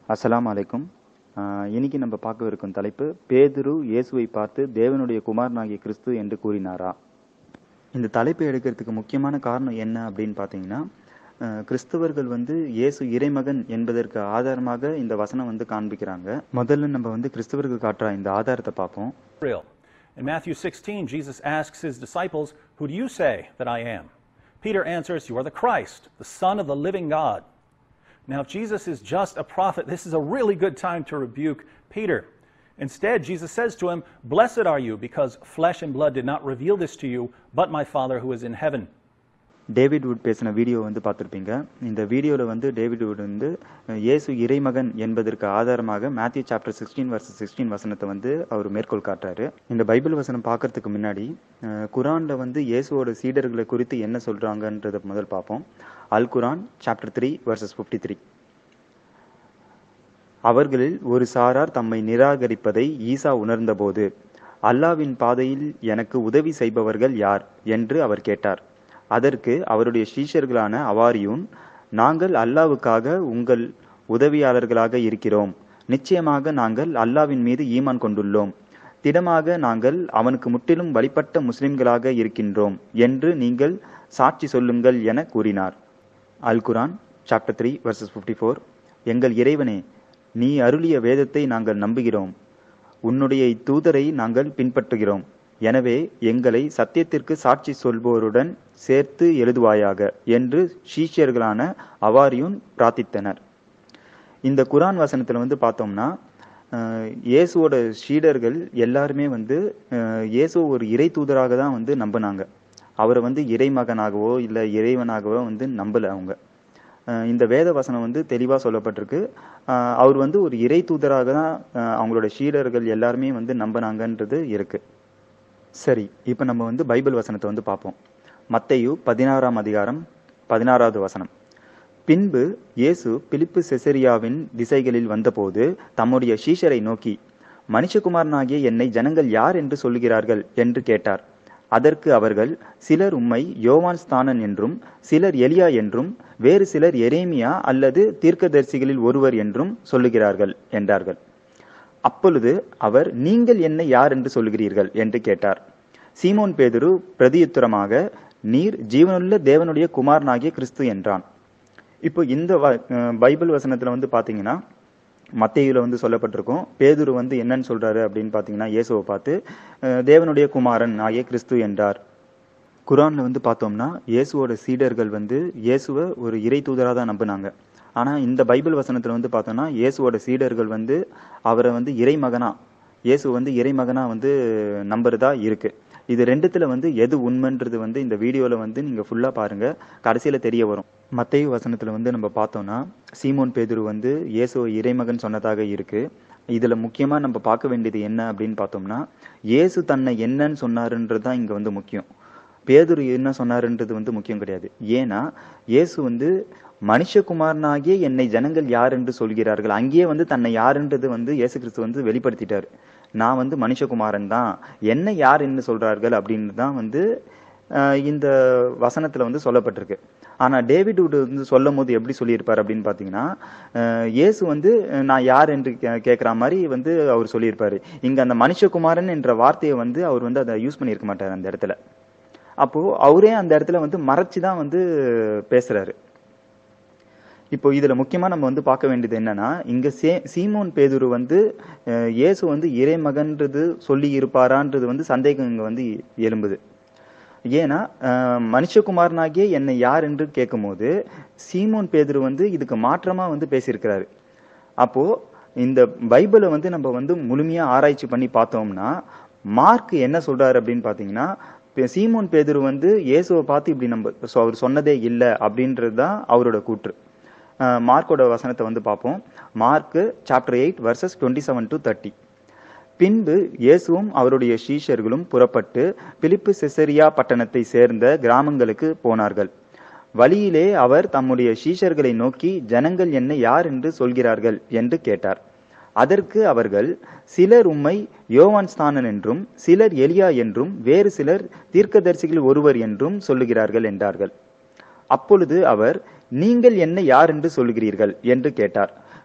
அஸ்ஸலாமு அலைக்கும் ஆஹ் இன்னைக்கு நம்ம பார்க்க இருக்கும் தலைப்பு பேதுரு இயேசுவை பார்த்து தேவனுடைய குமாரனாகிய கிறிஸ்து என்று கூறினாரா இந்த தலைப்பை எடுக்கிறதுக்கு முக்கியமான காரணம் என்ன அப்படின்னு பார்த்தீங்கன்னா ஆஹ் கிறிஸ்தவர்கள் வந்து இயேசு இறைமகன் என்பதற்கு ஆதாரமாக இந்த வசனம் வந்து காண்பிக்கிறாங்க முதல்ல நம்ம வந்து கிறிஸ்தவர்கள் காட்டுற இந்த ஆதாரத்தை பார்ப்போம் Israel. In Matthew 16, Jesus asks his disciples, Who do you say that I am? Peter answers, You are the Christ, the Son of the living God. Now, if Jesus is just a prophet, this is a really good time to rebuke Peter. Instead, Jesus says to him, Blessed are you, because flesh and blood did not reveal this to you, but my Father who is in heaven. David Wood பேசின video வந்து பார்த்துருப்பீங்க இந்த வீடியோவில் வந்து David would வந்து அஹ், இயேசு இறைமகன் என்பதற்கு ஆதாரமாக Matthew chapter sixteen verse sixteen வசனத்தை வந்து அவர் மேற்கோள் காட்டுறாரு இந்த பைபிள் வசனம் பார்க்கறதுக்கு முன்னாடி அஹ், குரான்ல வந்து இயேசுவோட சீடர்களை குறித்து என்ன சொல்றாங்கன்றதை முதல் பார்ப்போம் Al Quran chapter three verses fifty three அவர்களில் ஒரு சாரார் தம்மை நிராகரிப்பதை ஈசா உணர்ந்தபோது அல்லாவின் பாதையில் எனக்கு உதவி செய்பவர்கள் யார் என்று அவர் கேட்டார் அதற்கு அவருடைய சீஷர்களான அவாரியூன் நாங்கள் அல்லாவுக்காக உங்கள் உதவியாளர்களாக இருக்கிறோம் நிச்சயமாக நாங்கள் அல்லாவின் மீது ஈமான் கொண்டுள்ளோம் திடமாக நாங்கள் அவனுக்கு முற்றிலும் வழிபட்ட முஸ்லிம்களாக இருக்கின்றோம் என்று நீங்கள் சாட்சி சொல்லுங்கள் என கூறினார் Al Quran chapter three verses fifty four எங்கள் இறைவனே நீ அருளிய வேதத்தை நாங்கள் நம்புகிறோம் உன்னுடைய இத்தூதரை நாங்கள் பின்பற்றுகிறோம் எனவே எங்களை சத்தியத்திற்கு சாட்சி சொல்வோருடன் சேர்த்து எழுதுவாயாக என்று சீஷியர்களான அவாரியும் பிரார்த்தித்தனர் இந்த குரான் வசனத்துல வந்து பார்த்தோம்னா அஹ், இயேசுவோட சீடர்கள் எல்லாருமே வந்து அஹ், இயேசு ஒரு இறை தூதராக தான் வந்து நம்பினாங்க அவரை வந்து இறைமகனாகவோ இல்லை இறைவனாகவோ வந்து நம்பல அவங்க அஹ், இந்த வேத வசனம் வந்து தெளிவாக சொல்லப்பட்டிருக்கு அஹ், அவர் வந்து ஒரு இறை தூதராக தான் அஹ், அவங்களோட சீடர்கள் எல்லாருமே வந்து நம்பினாங்கன்றது இருக்கு சரி இப்போ நம்ம வந்து பைபிள் வசனத்தை வந்து பார்ப்போம் மத்தேயு பதினாறாம் அதிகாரம் பதினாறாவது வசனம் பின்பு இயேசு பிலிப்பு செசரியாவின் திசைகளில் வந்தபோது தம்முடைய சீஷரை நோக்கி மனுஷகுமாரனாகிய என்னை ஜனங்கள் யார் என்று சொல்லுகிறார்கள் என்று கேட்டார் அதற்கு அவர்கள் சிலர் உம்மை யோவான் ஸ்தானன் என்றும் சிலர் எலியா என்றும் வேறு சிலர் எரேமியா அல்லது தீர்க்கதரிசிகளில் ஒருவர் என்றும் சொல்லுகிறார்கள் என்றார்கள் அப்பொழுது அவர் நீங்கள் என்னை யார் என்று சொல்கிறீர்கள் என்று கேட்டார் சீமோன் பேதுரு பிரதியுத்தரமாக நீர் ஜீவனுள்ள தேவனுடைய குமாரனாகிய கிறிஸ்து என்றான் இப்போ இந்த வ- அஹ் பைபிள் வசனத்துல வந்து பாத்தீங்கன்னா மத்தேயுல வந்து சொல்லப்பட்டிருக்கும் பேதுரு வந்து என்னன்னு சொல்றாரு அப்படின்னு பாத்தீங்கன்னா இயேசுவை பார்த்து அஹ் தேவனுடைய குமாரன் ஆகிய கிறிஸ்து என்றார் குரான்ல வந்து பார்த்தோம்னா இயேசுவோட சீடர்கள் வந்து இயேசுவை ஒரு இறை தூதரா தான் நம்பினாங்க ஆனா இந்த பைபிள் வசனத்துல வந்து பார்த்தோம்னா இயேசுவோட சீடர்கள் வந்து அவரை வந்து இறைமகனா இயேசு வந்து இறைமகனா வந்து நம்புறதா இருக்கு இது ரெண்டுத்துல வந்து எது உண்மைன்றது வந்து இந்த வீடியோல வந்து நீங்க ஃபுல்லா பாருங்க கடைசியில தெரிய வரும் மத்தேயு வசனத்துல வந்து நம்ம பார்த்தோம்னா சீமோன் பேதுரு வந்து இயேசுவை இறைமகன் சொன்னதாக இருக்கு இதுல முக்கியமா நம்ம பார்க்க வேண்டியது என்ன அப்படின்னு பார்த்தோம்னா இயேசு தன்னை என்னன்னு சொன்னாருன்றது தான் இங்க வந்து முக்கியம் பேதுரு என்ன சொன்னாருன்றது வந்து முக்கியம் கிடையாது ஏன்னா இயேசு வந்து மனுஷகுமாரனாகிய என்னை ஜனங்கள் யார் என்று சொல்கிறார்கள் அங்கேயே வந்து தன்னை யாருன்றது வந்து இயேசு கிறிஸ்து வந்து வெளிப்படுத்திட்டாரு நான் வந்து மனுஷகுமாரன் தான் என்ன யார் என்று சொல்றார்கள் அப்படின்னு தான் வந்து ஆஹ், இந்த வசனத்துல வந்து சொல்லப்பட்டிருக்கு ஆனா டேவிட் வுட் வந்து சொல்லும் போது எப்படி சொல்லியிருப்பார் அப்படின்னு பாத்தீங்கன்னா ஆஹ், இயேசு வந்து அஹ், நான் யார் என்று கே- கேட்கிற மாதிரி வந்து அவர் சொல்லியிருப்பாரு இங்க அந்த மனுஷகுமாரன் என்ற வார்த்தையை வந்து அவர் வந்து அதை யூஸ் பண்ணியிருக்க மாட்டார் அந்த இடத்துல அப்போ அவரே அந்த இடத்துல வந்து மறைச்சு தான் வந்து பேசுறாரு இப்போ இதுல முக்கியமா நம்ம வந்து பார்க்க வேண்டியது என்னன்னா இங்க சே- சீமோன் பேதுரு வந்து அஹ், இயேசு வந்து இறைமகன்றது சொல்லி இருப்பாரான்றது வந்து சந்தேகம் இங்க வந்து எழும்புது ஏன்னா அஹ், மனுஷகுமாரனாகிய என்னை யார் என்று கேட்கும்போது சீமோன் பேதுரு வந்து இதுக்கு மாற்றமா வந்து பேசியிருக்கிறாரு அப்போ இந்த பைபிளை வந்து நம்ம வந்து முழுமையா ஆராய்ச்சி பண்ணி பார்த்தோம்னா மார்க் என்ன சொல்றாரு அப்படின்னு பாத்தீங்கன்னா பே- சீமோன் பேதுரு வந்து இயேசுவை பார்த்து இப்படி நம்ம சொ- அவர் சொன்னதே இல்லை அப்படின்றது தான் அவரோட கூற்று அஹ் மார்க்கோட வசனத்தை வந்து பார்ப்போம் Mark chapter eight verses twenty seven to thirty பின்பு இயேசுவும் அவருடைய சீஷர்களும் புறப்பட்டு பிலிப்பு செசரியா பட்டணத்தை சேர்ந்த கிராமங்களுக்கு போனார்கள் வழியிலே அவர் தம்முடைய சீஷர்களை நோக்கி ஜனங்கள் என்னை யார் என்று சொல்கிறார்கள் என்று கேட்டார் அதற்கு அவர்கள் சிலர் உம்மை யோவான் ஸ்தானன் என்றும் சிலர் எலியா என்றும் வேறு சிலர் தீர்க்கதரிசிகள் ஒருவர் என்றும் சொல்லுகிறார்கள் என்றார்கள் அப்பொழுது அவர் நீங்கள் என்ன யார் என்று சொல்கிறீர்கள் என்று கேட்டார்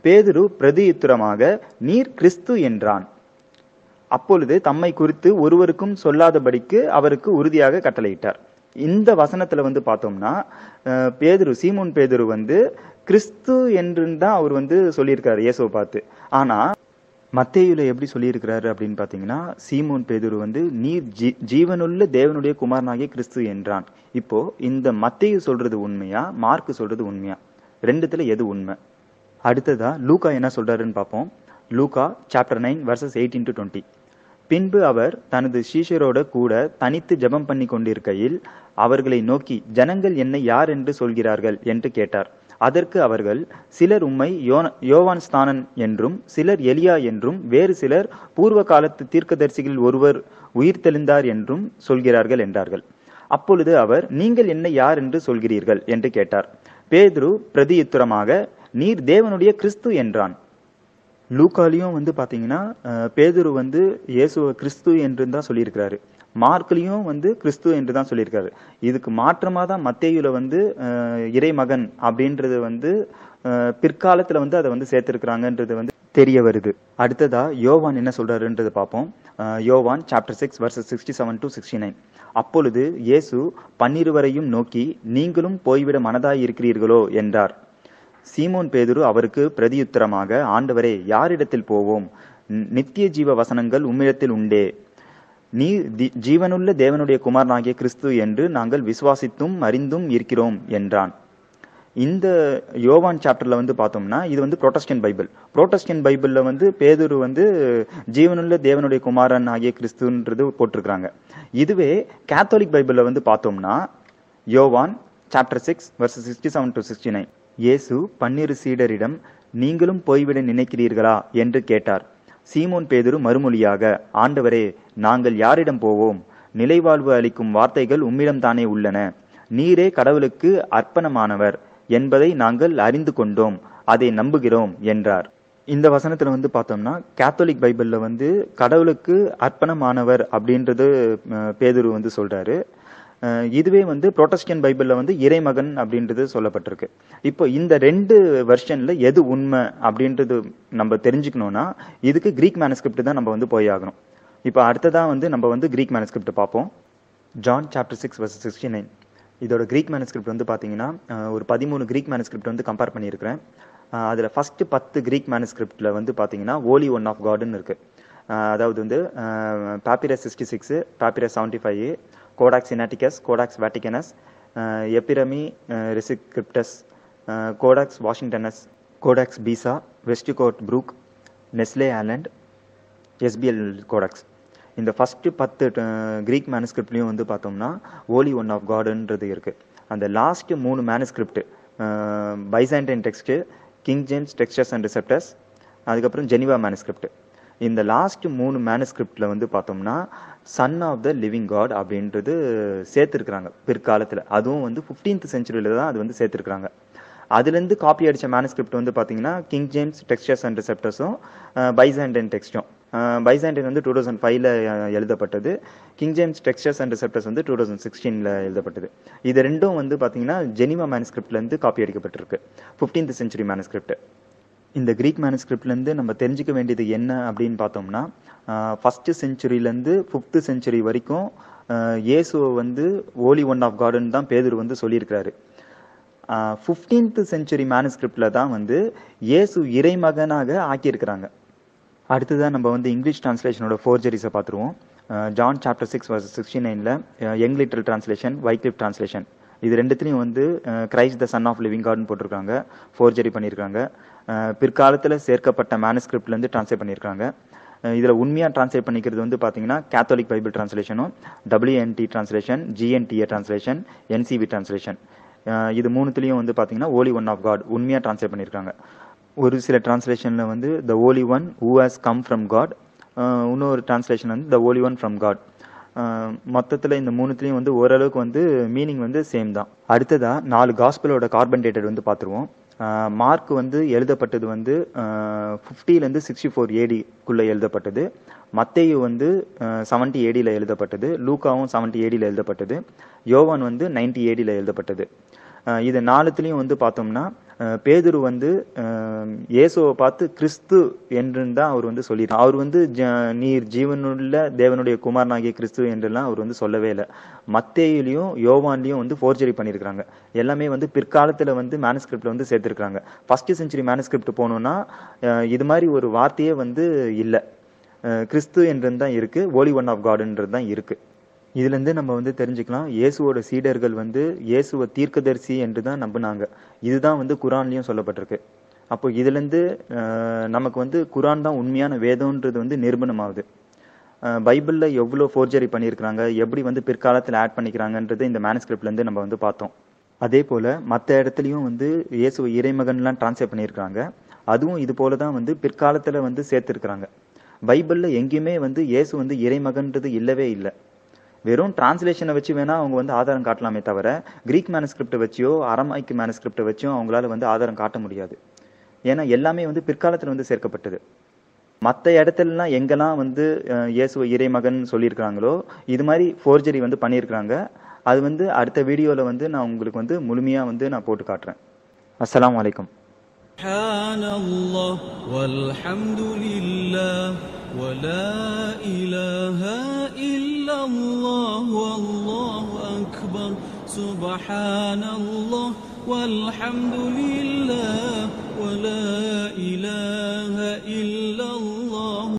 பேதுரு பிரதியுத்தரமாக நீர் கிறிஸ்து என்றான் அப்பொழுது தம்மை குறித்து ஒருவருக்கும் சொல்லாதபடிக்கு அவருக்கு உறுதியாக கட்டளையிட்டார் இந்த வசனத்துல வந்து பார்த்தோம்னா அஹ், பேதுரு சீமோன் பேதுரு வந்து கிறிஸ்து என்று தான் அவர் வந்து சொல்லியிருக்காரு இயேசுவை பார்த்து ஆனா மத்தேயுல எப்படி சொல்லியிருக்கிறாரு அப்படின்னு பாத்தீங்கன்னா சீமோன் பேதுரு வந்து நீர் ஜீ- ஜீவனுள்ள தேவனுடைய குமாரனாகிய கிறிஸ்து என்றான் இப்போ இந்த மத்தேயு சொல்றது உண்மையா மார்க் சொல்றது உண்மையா ரெண்டுத்துல எது உண்மை அடுத்ததா லூக்கா என்ன சொல்றாருன்னு பார்ப்போம் லூக்கா chapter nine verses eighteen to twenty பின்பு அவர் தனது சீஷரோட கூட தனித்து ஜெபம் பண்ணி கொண்டிருக்கையில் அவர்களை நோக்கி ஜனங்கள் என்னை யார் என்று சொல்கிறார்கள் என்று கேட்டார் அதற்கு அவர்கள் சிலர் உம்மை யோன- யோவான் ஸ்தானன் என்றும் சிலர் எலியா என்றும் வேறு சிலர் பூர்வ காலத்து தீர்க்கதரிசிகளில் ஒருவர் உயிர்த்தெழுந்தார் என்றும் சொல்கிறார்கள் என்றார்கள் அப்பொழுது அவர் நீங்கள் என்னை யார் என்று சொல்கிறீர்கள் என்று கேட்டார் பேதுரு பிரதியுத்தரமாக நீர் தேவனுடைய கிறிஸ்து என்றான் லூக்காலையும் வந்து பாத்தீங்கன்னா அஹ், பேதுரு வந்து இயேசுவ கிறிஸ்து என்று தான் சொல்லியிருக்கிறாரு மார்க்லயும் வந்து கிறிஸ்து என்று தான் சொல்லியிருக்காரு இதுக்கு மாற்றமா தான் மத்தேயுல வந்து அஹ், இறைமகன் அப்படின்றது வந்து அஹ், பிற்காலத்துல வந்து அதை வந்து சேர்த்திருக்கிறாங்கன்றது வந்து தெரிய வருது அடுத்ததா யோவான் என்ன சொல்றாருன்றது பார்ப்போம் அஹ், யோவான் chapter six verses sixty seven to sixty nine அப்பொழுது இயேசு பன்னிருவரையும் நோக்கி நீங்களும் போய்விட மனதாய் இருக்கிறீர்களோ என்றார் சீமோன் பேதுரு அவருக்கு பிரதியுத்தரமாக ஆண்டவரே யாரிடத்தில் போவோம் ந- நித்திய ஜீவ வசனங்கள் உம்மிடத்தில் உண்டே நீ தி- ஜீவனுள்ள தேவனுடைய குமாரனாகிய கிறிஸ்து என்று நாங்கள் விசுவாசித்தும் அறிந்தும் இருக்கிறோம் என்றான் இந்த யோவான் சாப்டர்ல வந்து பார்த்தோம்னா இது வந்து புரோட்டஸ்டன்ட் பைபிள் புரோட்டஸ்டன்ட் பைபிள்ல வந்து பேதுரு வந்து ஜீவனுள்ள தேவனுடைய குமாரன் ஆகிய கிறிஸ்துன்றது போட்டிருக்கிறாங்க இதுவே கேத்தோலிக் பைபிள்ல வந்து பார்த்தோம்னா யோவான் chapter six verse sixty seven to sixty nine இயேசு பன்னிரு சீடரிடம் நீங்களும் போய்விட நினைக்கிறீர்களா என்று கேட்டார் சீமோன் பேதுரு மறுமொழியாக ஆண்டவரே நாங்கள் யாரிடம் போவோம் நிலைவாழ்வு அளிக்கும் வார்த்தைகள் உம்மிடம் தானே உள்ளன நீரே கடவுளுக்கு அர்ப்பணமானவர் என்பதை நாங்கள் அறிந்து கொண்டோம் அதை நம்புகிறோம் என்றார் இந்த வசனத்துல வந்து பார்த்தோம்னா கேத்தோலிக் பைபிள்ல வந்து கடவுளுக்கு அர்ப்பணமானவர் அப்படின்றது அஹ், பேதுரு வந்து சொல்றாரு அஹ், இதுவே வந்து புரோட்டஸ்டன்ட் பைபிள்ல வந்து இறைமகன் அப்படின்றது சொல்லப்பட்டிருக்கு இப்போ இந்த ரெண்டு வெர்ஷன்ல எது உண்மை அப்படின்றது நம்ம தெரிஞ்சுக்கணும்னா இதுக்கு கிரீக் மேனஸ்கிரிப்ட் தான் நம்ம வந்து போய் ஆகணும் இப்போ அடுத்ததா வந்து நம்ம வந்து கிரீக் மேனஸ்கிரிப்ட் பார்ப்போம் John chapter six verse sixty nine இதோட கிரீக் மேனஸ்கிரிப்ட் வந்து பார்த்தீங்கன்னா அஹ், ஒரு பதிமூணு கிரீக் மேனஸ்கிரிப்ட் வந்து கம்பேர் பண்ணியிருக்கிறேன் அஹ், அதுல ஃபர்ஸ்ட் பத்து கிரீக் மேனஸ்கிரிப்ட்ல வந்து பார்த்தீங்கன்னா ஓலி ஒன் ஆஃப் காட்னு இருக்கு அஹ், அதாவது வந்து papyrus sixty six papyrus seventy five codex Sinaiticus codex Vaticanus Ephraemi Rescriptus codex Washingtonianus codex Bezae Westcott Brook Nestle Aland SBL codex இந்த ஃபர்ஸ்ட் பத்து கிரீக் மேனுஸ்கிரிப்ட்லையும் வந்து பார்த்தோம்னா ஓலி ஒன் ஆஃப் காடுன்றது இருக்கு அந்த லாஸ்ட் மூணு manuscript Byzantine text King James textus and receptus அதுக்கப்புறம் Geneva manuscript இந்த லாஸ்ட் மூணு மேனுஸ்கிரிப்ட்ல வந்து பார்த்தோம்னா son of the living God அப்படின்றது சேர்த்துருக்குறாங்க பிற்காலத்தில் அதுவும் வந்து ஃபிஃப்டீன்த் செஞ்சுரியில தான் அது வந்து சேர்த்துருக்குறாங்க அதுலேருந்து காப்பி அடிச்ச மேனுஸ்கிரிப்ட் வந்து பார்த்தீங்கன்னா கிங் ஜேம்ஸ் டெக்ஸ்டர்ஸ் அண்ட் ரிசெப்டர்ஸும் பைசாண்டன் டெக்ஸ்டும் பைசாண்டன் வந்து டூ தௌசண்ட் ஃபைவ்ல எழுதப்பட்டது King James textus and receptus வந்து டூ தௌசண்ட் சிக்ஸ்டீனில் எழுதப்பட்டது இது ரெண்டும் வந்து பார்த்தீங்கன்னா ஜெனிவா மேனுஸ்கிரிப்ட்லேருந்து காப்பி அடிக்கப்பட்டிருக்கு ஃபிஃப்டீன்த் செஞ்சுரி மேனுஸ்கிரிப்ட் இந்த கிரீக் மேனுஸ்கிரிப்ட்லேருந்து நம்ம தெரிஞ்சுக்க வேண்டியது என்ன அப்படின்னு பார்த்தோம்னா ஃபர்ஸ்ட் செஞ்சுரியிலேருந்து ஃபிஃப்த் செஞ்சுரி வரைக்கும் ஆஹ், இயேசுவை வந்து ஓலி ஒன் ஆஃப் கார்டன் தான் பேதுரு வந்து சொல்லியிருக்கிறாரு ஃபிஃப்டீன்த் செஞ்சுரி மேனுஸ்கிரிப்டில் தான் வந்து இயேசு இறைமகனாக ஆக்கியிருக்கிறாங்க அடுத்ததான் நம்ம வந்து இங்கிலீஷ் டிரான்ஸ்லேஷனோட ஃபோர்ஜரிஸை பார்த்துருவோம் John chapter six verse sixty நைனில் Young literal translation Wycliffe translation இது ரெண்டுத்துலையும் வந்து Christ the son of living garden போட்டிருக்காங்க ஃபோர்ஜரி பண்ணியிருக்காங்க பிற்காலத்தில் சேர்க்கப்பட்ட மேனுஸ்கிரிப்ட்லேருந்து ட்ரான்ஸ்லேட் பண்ணியிருக்காங்க அஹ் இதுல உண்மையா டிரான்ஸ்லேட் பண்ணிக்கிறது வந்து பாத்தீங்கன்னா கேத்தோலிக் பைபிள் டிரான்ஸ்லேஷனும் WNT translation GNTA translation NCV translation இது மூணுத்துலயும் வந்து பாத்தீங்கன்னா ஓலி ஒன் ஆஃப் காட் உண்மையா டிரான்ஸ்லேட் பண்ணியிருக்காங்க ஒரு சில டிரான்ஸ்லேஷன்ல வந்து the holy one who has come from God இன்னொரு டிரான்ஸ்லேஷன் வந்து the holy one from God மொத்தத்தில் இந்த மூணுத்துலேயும் வந்து ஓரளவுக்கு வந்து மீனிங் வந்து சேம் தான் அடுத்ததா நாலு காஸ்பலோட கார்பன் டேட்டட் வந்து பார்த்துருவோம் மார்க் வந்து எழுதப்பட்டது வந்து ஃபிஃப்டிலேருந்து சிக்ஸ்டி ஃபோர் ஏடிக்குள்ளே எழுதப்பட்டது மத்தேயு வந்து செவன்ட்டி ஏடியில் எழுதப்பட்டது லூக்காவும் செவன்ட்டி ஏடியில் எழுதப்பட்டது யோவான் வந்து நைன்டி ஏடியில் எழுதப்பட்டது அஹ் இது நாலுத்துலேயும் வந்து பார்த்தோம்னா அஹ், பேதுரு வந்து அஹ், இயேசுவை பார்த்து கிறிஸ்து என்று தான் அவர் வந்து சொல்லியிருக்கார் அவர் வந்து ஜ- நீர் ஜீவனுள்ள தேவனுடைய குமாரனாகிய கிறிஸ்து என்றெல்லாம் அவர் வந்து சொல்லவே இல்லை மத்தேயிலையும் யோவான்லையும் வந்து ஃபோர்ஜரி பண்ணியிருக்காங்க எல்லாமே வந்து பிற்காலத்தில் வந்து மேனுஸ்கிரிப்ட்ல வந்து சேர்த்திருக்காங்க ஃபர்ஸ்ட் செஞ்சுரி மேனுஸ்கிரிப்ட் போகணும்னா அஹ், இது மாதிரி ஒரு வார்த்தையே வந்து இல்லை கிறிஸ்து என்றது தான் இருக்கு ஓலி ஒன் ஆஃப் காட்ன்றது தான் இருக்கு இதுல இருந்து நம்ம வந்து தெரிஞ்சுக்கலாம் இயேசுவோட சீடர்கள் வந்து இயேசுவ தீர்க்கதரிசி என்று தான் நம்பினாங்க இதுதான் வந்து குரான்லயும் சொல்லப்பட்டிருக்கு அப்போ இதுல இருந்து அஹ், நமக்கு வந்து குரான் தான் உண்மையான வேதம்ன்றது வந்து நிரூபணமாகுது அஹ், பைபிள்ல எவ்வளோ ஃபோர்ஜரி பண்ணியிருக்கிறாங்க எப்படி வந்து பிற்காலத்தில் ஆட் பண்ணிக்கிறாங்கன்றது இந்த மேனுஸ்கிரிப்ட்ல இருந்து நம்ம வந்து பார்த்தோம் அதே போல மற்ற இடத்துலையும் வந்து இயேசுவ இறைமகன்லாம் டிரான்ஸ்லேட் பண்ணியிருக்காங்க அதுவும் இது போல தான் வந்து பிற்காலத்துல வந்து சேர்த்திருக்கிறாங்க பைபிள்ல எங்கேயுமே வந்து இயேசு வந்து இறைமகன்றது இல்லவே இல்லை வெறும் டிரான்ஸ்லேஷனை வச்சு வேணா அவங்க வந்து ஆதாரம் காட்டலாமே தவிர கிரீக் மேனுஸ்கிரிப்டை வச்சியோ அரமாய்க்கு மேனுஸ்கிரிப்டை வச்சோ அவங்களால வந்து ஆதாரம் காட்ட முடியாது ஏன்னா எல்லாமே வந்து பிற்காலத்தில் வந்து சேர்க்கப்பட்டது மற்ற இடத்துலலாம் எங்கெல்லாம் வந்து அஹ், இயேசுவ இறைமகன் சொல்லியிருக்கிறாங்களோ இது மாதிரி ஃபோர்ஜரி வந்து பண்ணியிருக்கிறாங்க அது வந்து அடுத்த வீடியோவில் வந்து நான் உங்களுக்கு வந்து முழுமையாக வந்து நான் போட்டு காட்டுறேன் அஸ்ஸலாமு அலைக்கும் سبحان الله والحمد لله ولا إله إلا الله والله أكبر سبحان الله والحمد لله ولا إله إلا الله